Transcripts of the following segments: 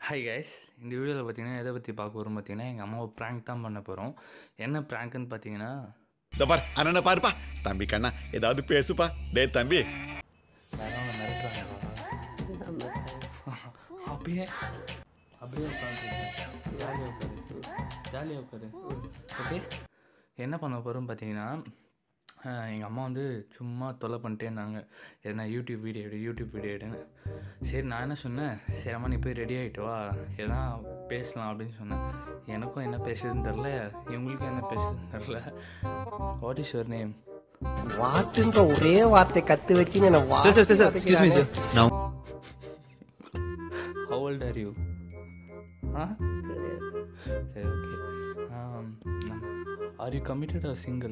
Hi guys இந்த வீடியோவில் பார்த்தீங்கன்னா எதை பற்றி பார்க்க போகிறோம் பார்த்தீங்கன்னா எங்கள் அம்மாவை ப்ராங்க் தான் பண்ண போகிறோம் என்ன ப்ராங்க்னு பார்த்தீங்கன்னா இந்த பார் அண்ணனை பாருப்பா தம்பி கண்ணா ஏதாவது பேசுப்பா டேய் தம்பி யாரும் மிரட்டுறாங்களா அப்படியே அப்படியே உட்காந்துருக்கேன் ஜாலியாக உட்காரு ஜாலியாக உட்காரு ஓகே என்ன பண்ண போகிறோம் பார்த்தீங்கன்னா எங்கள் அம்மா வந்து சும்மா தொல்லை பண்ணிட்டே இருந்தாங்க எதனா யூடியூப் வீடியோ எடு யூடியூப் வீடியோ எடுன்னு சரி நான் என்ன சொன்னேன் சரி அம்மா நீ போய் ரெடி ஆகிட்டு வா எதனா பேசலாம் அப்படின்னு சொன்னேன் எனக்கும் என்ன பேசுறதுன்னு தெரில இவங்களுக்கும் என்ன பேசுறதுன்னு தெரில வாட் இஸ் யுவர் நேம் வாட்டுன்ற ஒரே வார்த்தை கத்து வச்சு என்ன Sir, sir, sir, sir, excuse me, sir. Now, How old are you? Huh? சரி okay are you committed or single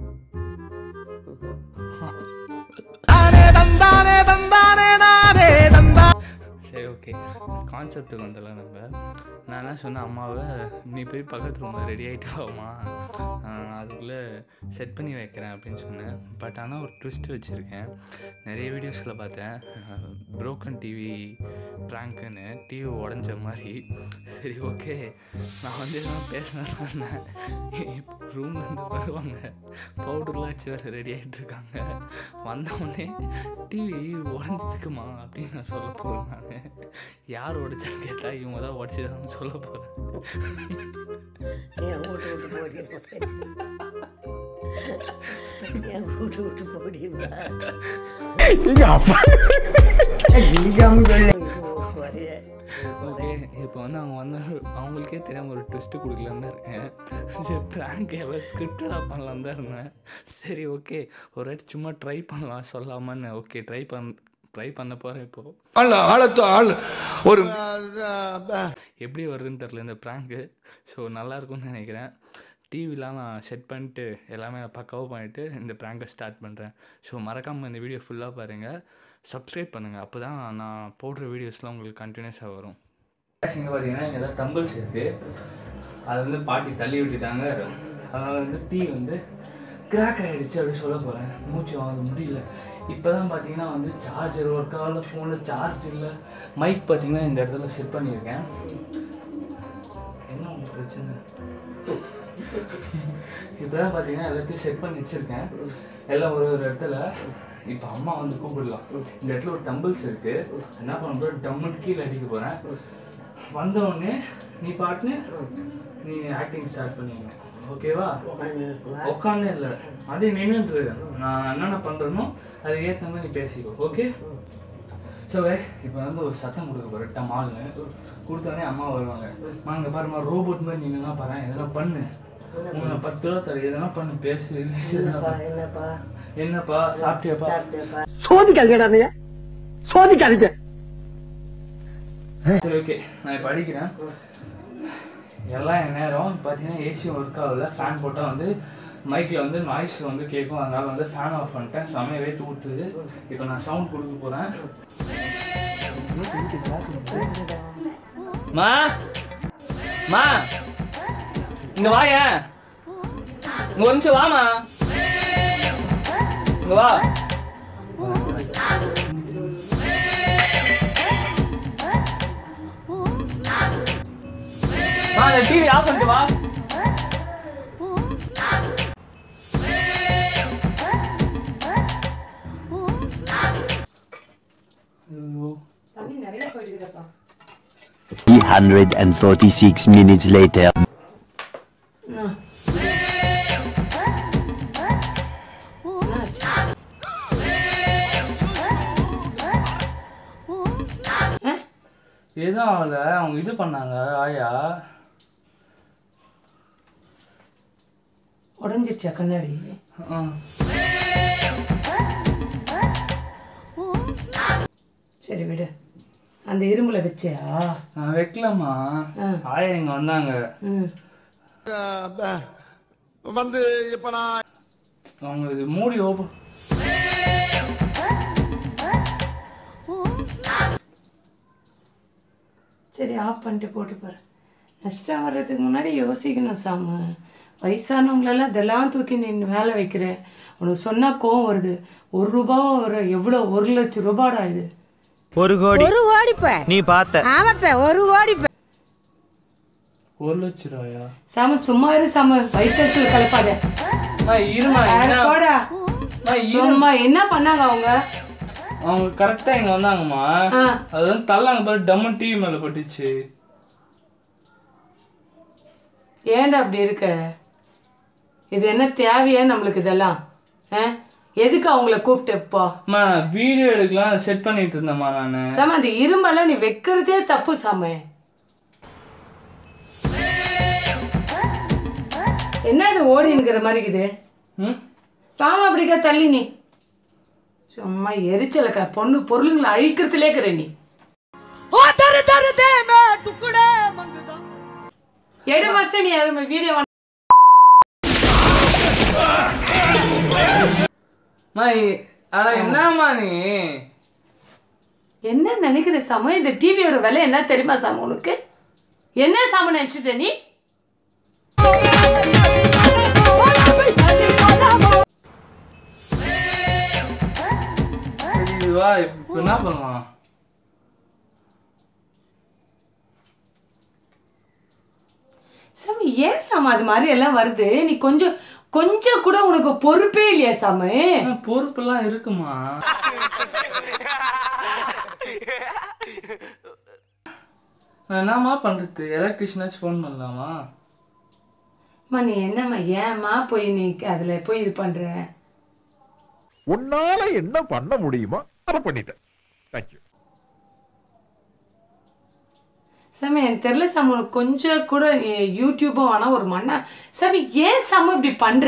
சரி ஓகே கான்செப்ட்டுக்கு வந்துடலாம் நம்ம நான் என்ன சொன்னேன் அம்மாவை நீ போய் பக்கத்து ரூமில் ரெடி ஆகிட்டு வாமா அதுக்குள்ளே செட் பண்ணி வைக்கிறேன் அப்படின்னு சொன்னேன் பட் ஆனால் ஒரு ட்விஸ்ட் வச்சுருக்கேன் நிறைய வீடியோஸில் பார்த்தேன் ப்ரோக்கன் டிவி ப்ராங்க்குன்னு டிவி உடஞ்ச மாதிரி சரி ஓகே நான் வந்து எதுவும் பேசினேன் ரூம்லேருந்து வருவாங்க பவுடர்லாம் வச்சு வேறு ரெடி ஆகிட்டு இருக்காங்க வந்தவுடனே டிவி உடஞ்சிருக்குமா அப்படின்னு நான் சொல்ல போகிறேன் நான் யார் உடைச்சான்னு கேட்டால் இவங்க தான் உடச்சிதான்னு சொல்ல போகிறேன் என் வீட்டு விட்டு போடிடுவேன் என் வீட்டு விட்டு போடிடுவா ஓகே இப்போ வந்து அவங்க வந்து அவங்களுக்கே தெரியாமல் ஒரு ட்விஸ்ட்டு கொடுக்கலான்னு தான் இருக்கேன் சரி ப்ராங்க் எவ்வளோ ஸ்கிரிப்டடாக பண்ணலான்னு தான் இருந்தேன் சரி ஓகே ஒரு வாட்டி சும்மா ட்ரை பண்ணலாம் சொல்லாமான்னு ஓகே ட்ரை பண் ட்ரை பண்ண போகிறேன் இப்போது ஆள் ஆளத்து ஆள் ஒரு எப்படி வருதுன்னு தெரில இந்த ப்ராங்க்கு ஸோ நல்லா இருக்கும்னு நினைக்கிறேன் டிவிலாம் நான் செட் பண்ணிட்டு எல்லாமே நான் பக்காவாக பண்ணிவிட்டு இந்த ப்ராங்கை ஸ்டார்ட் பண்ணுறேன் ஸோ மறக்காமல் இந்த வீடியோ ஃபுல்லாக பாருங்கள் சப்ஸ்கிரைப் பண்ணுங்கள் அப்போ தான் நான் போடுற வீடியோஸ்லாம் உங்களுக்கு கண்டினியூஸாக வரும் இங்கே பார்த்தீங்கன்னா இங்கே ஏதாவது டம்பிள்ஸ் இருக்குது அதை வந்து பாட்டி தள்ளி விட்டுட்டாங்க அதனால் வந்து டீ வந்து கிராக் ஆகிடுச்சு அப்படி சொல்ல போகிறேன் மூச்சு வாங்க முடியல இப்போ தான் பார்த்தீங்கன்னா வந்து சார்ஜர் ஒர்க் ஆகல ஃபோனில் சார்ஜ் இல்லை மைக் பார்த்தீங்கன்னா இந்த இடத்துல செட் பண்ணியிருக்கேன் என்ன உங்களுக்கு பிரச்சனை இப்போ தான் பார்த்தீங்கன்னா எல்லாத்தையும் செட் பண்ணி வச்சுருக்கேன் எல்லாம் ஒரு ஒரு இடத்துல இப்போ அம்மா வந்து கூப்பிடலாம் இந்த இடத்துல ஒரு டம்பிள்ஸ் இருக்குது என்ன பண்ண போகிறேன் டம்முன்னு கீழே அடிக்க போகிறேன் வந்த உடனே நீ பாட்டுன்னு நீ ஆக்டிங் ஸ்டார்ட் பண்ணிடுங்க ஓகேவா உட்காந்து இல்லை அதே நின்றுட்டு நான் என்னென்ன பண்ணுறனோ அதுக்கு ஏற்ற மாதிரி நீ பேசிக்கோ ஓகே ஸோ கைஸ் இப்போ வந்து ஒரு சத்தம் கொடுக்க போகிறேன் டமால்னு கொடுத்தோடனே அம்மா வருவாங்க வாங்க பாருமா ரோபோட் மாதிரி நீங்களாம் பாரு எதனா பண்ணு உங்களை பத்து ரூபா தர எதனா பண்ணு பேசு எதனா பண்ணு. என்னப்பா என்னப்பா சாப்பிட்டியாப்பா சாப்பிட்டேப்பா சோதிக்காதீங்கடா நீ சோதிக்காதீங்க சரி ஓகே நான் இப்போ அடிக்கிறேன் எல்லாம் என் நேரம் பார்த்தீங்கன்னா ஏசியும் ஒர்க் ஆகல ஃபேன் போட்டால் வந்து மைக்கில் வந்து நாய்ஸ் வந்து கேட்கும் அதனால வந்து ஃபேன் ஆஃப் பண்ணிட்டேன் செமைய வேத்து ஊற்றுது இப்போ நான் சவுண்ட் கொடுக்க போகிறேன் மா மா இங்க வாயேன் இங்க ஒரு நிமிஷம் வாமா இங்க வா மா இந்த டிவி ஆஃப் பண்ணிட்டு வா ஐயோ 346 minutes later. எதுவும் ஆகல அவங்க இது பண்ணாங்க ஆயா உடஞ்சிருச்சா கண்ணாடி ஆ. சரி விடு அந்த இரும்புல வச்சியா நான் வைக்கலாமா ஆயா இங்க வந்தாங்க ம் வந்து இப்ப நான் அவங்க இது மூடி ஓப்பன் சரி ஆஃப் பண்ணிட்டு போட்டு பாரு நஷ்டம் வர்றதுக்கு முன்னாடி யோசிக்கணும் சாமு வயசானவங்களெல்லாம் இதெல்லாம் தூக்கி நீ வேலை வைக்கிற உனக்கு சொன்னால் கோவம் வருது ஒரு ரூபாவும் ஒரு எவ்வளோ ஒரு லட்சம் ரூபாடா இது ஒரு கோடி ஒரு கோடிப்ப நீ பார்த்த ஆமாப்ப ஒரு கோடிப்ப ஒரு லட்ச ரூபாயா சாம சும்மா இரு சாம வயிற்று கலப்பாத அம்மா, இருமா அட என்ன போடா அம்மா, இரு. சும்மா என்ன பண்ணாங்க அவங்க அவங்க கரெக்டா இங்க வந்தாங்கம்மா ஆ. அது வந்து தள்ளாங்க பாரு டம்மு டிவி மேல பட்டுச்சு ஏன்டா அப்படி இருக்க இது என்ன தேவையா நம்மளுக்கு இதெல்லாம் ஆ? எதுக்கு அவங்கள கூப்பிட்டு இப்போ அம்மா வீடியோ எடுக்கலாம் செட் பண்ணிட்டு இருந்தேம்மா நானு சாம அந்த இரும்பெல்லாம் நீ வைக்கிறதே தப்பு சாம என்ன இது ஓடி இருக்கிற மாதிரி இருக்குது ம் பாமா அப்படிக்கா தள்ளி நீ சும்மா எரிச்சலக்கா பொண்ணு பொருளுங்களை அழிக்கிறதுலே இருக்கிற நீ எடு ஃபர்ஸ்ட் நீ அது வீடியோ அம்மா இ- அட என்னம்மா நீ என்ன நினைக்கிற சாம இந்த டிவியோட விலை என்ன தெரியுமா சாம உனக்கு என்ன சாம நினைச்சிட்ட நீ சரி இது வா இப்போ என்ன பண்ணலாம் சாமி ஏன் சாம அது மாதிரி எல்லாம் வருது நீ கொஞ்சம் கொஞ்சம் கூட உனக்கு பொறுப்பே இல்லையா சாமு அம்மா, பொறுப்பெல்லாம் இருக்குமா நான் என்னம்மா பண்றது எலக்ட்ரிஷியனாச்சும் ஃபோன் பண்ணலாமா அம்மா நீ என்னம்மா ஏம்மா போய் நீ அதுல போய் இது பண்ற உன்னால என்ன பண்ண முடியுமோ அதை பண்ணிட்டேன் தேங்க்யூ சாமி எனக்கு தெரியல சாமி உனக்கு கொஞ்சம் கூட நீ யூடியூபும் வேணாம் ஒரு மண்ணா சாமி ஏன் சாமி இப்படி பண்ற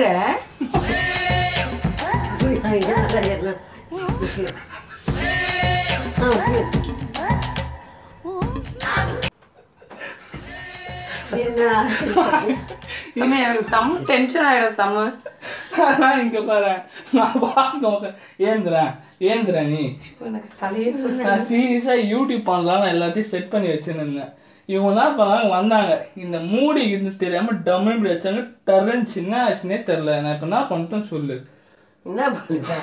சாமி எனக்கு செம்ம டென்ஷன் ஆயிடும் சாமி நான் இங்க பாரு நான் பார்க்க ஏந்திரேன் ஏந்திர நீ எனக்கு தலையே சொல்ல நான் சீரியஸா யூடியூப் பண்ணலாம் நான் எல்லாத்தையும் செட் பண்ணி வச்சுருந்தேன் இவங்க தான் பண்ணாங்க வந்தாங்க இந்த மூடி இது தெரியாம டம்மு இப்படி வச்சாங்க டர்ன்னு சின்ன ஆச்சுன்னே தெரில நான் இப்போ என்ன பண்ணிட்டேன்னு சொல்லு என்ன பண்ணுற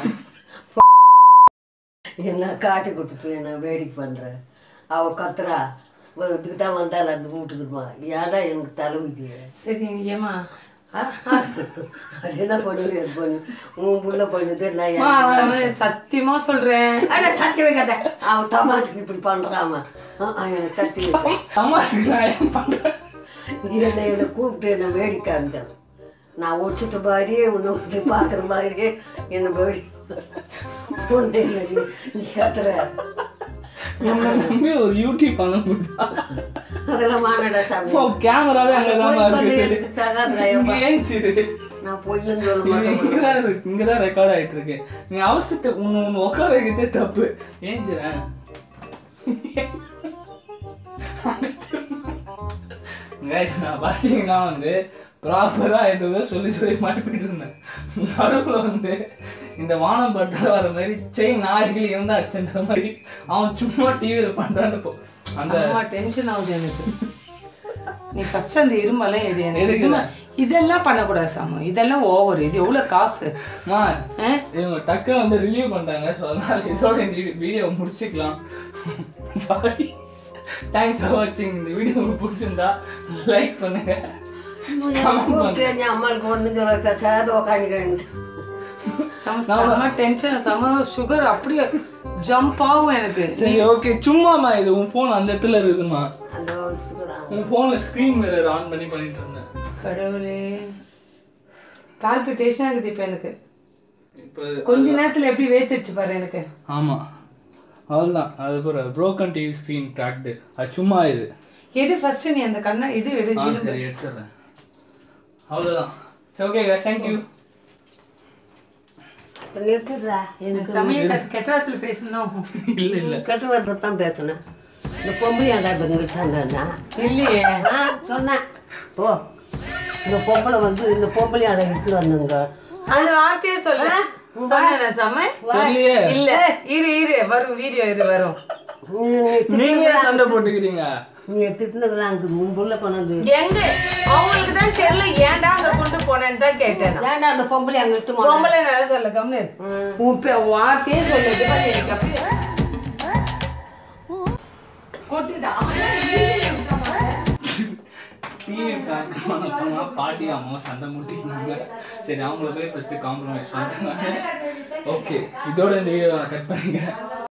என்ன காட்டி கொடுத்துட்டு என்ன வேடிக்கை பண்ணுற அவ கத்துறா வ- இதுக்கு தான் வந்தாள் அந்த வீட்டுக்குமா ஏடா எனக்கு தலைவிதி சரி ஏமா அது என்ன பண்ணுவேன் இது பண்ணு உன் புள்ள பண்ணுது நான் ஏன் சாமி சத்தியமா சொல்றேன் அட சத்தி வைக்காத அவன் தமாசுக்கு இப்படி பண்ணுறாம எனக்கு சத்தி வைக்க தமாசுக்கு நான் ஏன் பண்றேன் என்னை என்னை கூப்பிட்டு என்னை வேடிக்கை காமிக்காது நான் ஒடிச்சிட்ட மாதிரியே உன்னை வந்து பார்க்குற மாதிரியே என்னை வேடி ஒன்று இல்லை நீ நீ கத்துற உன்னை நம்பி ஒரு யூடியூப் பண்ண முடியும் அதெல்லாம் வாங்கடா சாமி கேமராவே அங்கதான் போய் சொல்லி இருக்குது எனக்கு தகாதுடா ஏப்பா. ஏஞ்சிரு நான் பொய்யன்னு சொல்ல இது மாட்டேன் இங்கதான் இருக்கு இங்கதான் ரெக்கார்ட் ஆயிட்டு இருக்கு நீ அவசரத்தை உன்னை உன்னை உட்கார வைக்கிறதே தப்பு ஏஞ்சிரேன் கைஸ் நான் பார்த்தீங்கன்னா வந்து ப்ராப்பராக எதுவோ சொல்லி சொல்லி மாட்டிட்டு இருந்தேன் நடுவில் வந்து இந்த வானம் படத்தில் வர மாதிரி செயின் நாளைக்கு இருந்தா ஆச்சுன்ற மாதிரி அவன் சும்மா டிவியில் பண்ணுறான்னு போ அந்த அம்மா டென்ஷன் ஆகுது எனக்கு நீ ஃபர்ஸ்ட் அந்த இரும்பெல்லாம் எடு எனக்கு எதுக்கு? இதுமா- இதெல்லாம் பண்ணக்கூடாது சாமு இதெல்லாம் ஓவர் இது எவ்வளோ காசு மா ஆ? இவங்க டக்குன்னு வந்து ரிலீவ் பண்ணிட்டாங்க ஸோ அதனால இதோட இந்த வீடியோ முடிச்சுக்கலாம் சாரி தேங்க்ஸ் ஃபார் வாட்சிங் இந்த வீடியோ உங்களுக்கு பிடிச்சிருந்தா லைக் பண்ணுங்க comment பண்ணுங்க கூப்பிட்டு நீ அம்மாளுக்கு ஒன்று சொல்ல பேசாத உக்காந்துக்கிட்டு செம செம டென்ஷன் செம சுகர் அப்படியே ஜம்ப் ஆகும் எனக்கு சரி ஓகே சும்மாம்மா இது உன் ஃபோன் அந்த இடத்துல இருக்குதுமா அந்த வயசுக்குறான் உன் ஃபோனில் ஸ்க்ரீன் மிரர் ஆன் பண்ணி பண்ணிட்டு இருந்தேன் கடவுளே பால்பிட்டேஷனாக இருக்குது இப்போ எனக்கு இப்போ கொஞ்ச நேரத்தில் எப்படி வேத்துடுச்சு பாரு எனக்கு ஆமாம் அவ்வளோதான் அது ஒரு ப்ரோக்கன் டிவி ஸ்க்ரீன் கிராக்டு அது சும்மா இது எடு ஃபர்ஸ்ட் நீ அந்த கண்ணை இது எடு ஆ இரும்பு. சரி எடுத்துடுறேன் அவ்வளோதான் சரி ஓகே தேங்க்யூ நிறுத்துடுறா எனக்கு சமய கெட்டாத்துல பேசணும் இல்லை இல்லை கெட்ட வார்த்தை தான் பேசினேன் இந்த பொம்பளையாண்டா பெண்கிட்ட இருந்தா இல்லையே ஆ சொன்னேன் ஓ இந்த பொம்பளை வந்து இந்த பொம்பளையாண்டை எடுத்து வந்தவங்க அந்த வார்த்தையே சொல்ல சொன்னேன் சம தெரியலையே இல்ல இரு இரு வரும் வீடியோ இரு வரும் நீங்க ஏன் சண்டை போட்டுக்கிறீங்க நீ திட்டினதுலாம் அங்கே முன்புள்ள கொண்டாந்து எங்க அவங்களுக்கு தான் தெரியல ஏன்டா அங்க கொண்டு போனேன்னு தான் கேட்டேன் நான். ஏன்டா அந்த பொம்பளை அங்கே இட்டு போன பொம்பளை நல்லா சொல்ல கம்னு உன் பே- வார்த்தையே சொல்லுது பாரு எனக்கு அப்படியே கொட்டுடா டிவி பிராங்க் பண்ண பாட்டி அம்மா சண்டை முட்டிக்கினாங்க சரி அவங்கள போய் ஃபஸ்ட்டு காம்ப்ரமைஸ் பண்ணுறாங்க ஓகே இதோட இந்த வீடியோ கட் பண்ணிக்கிறேன்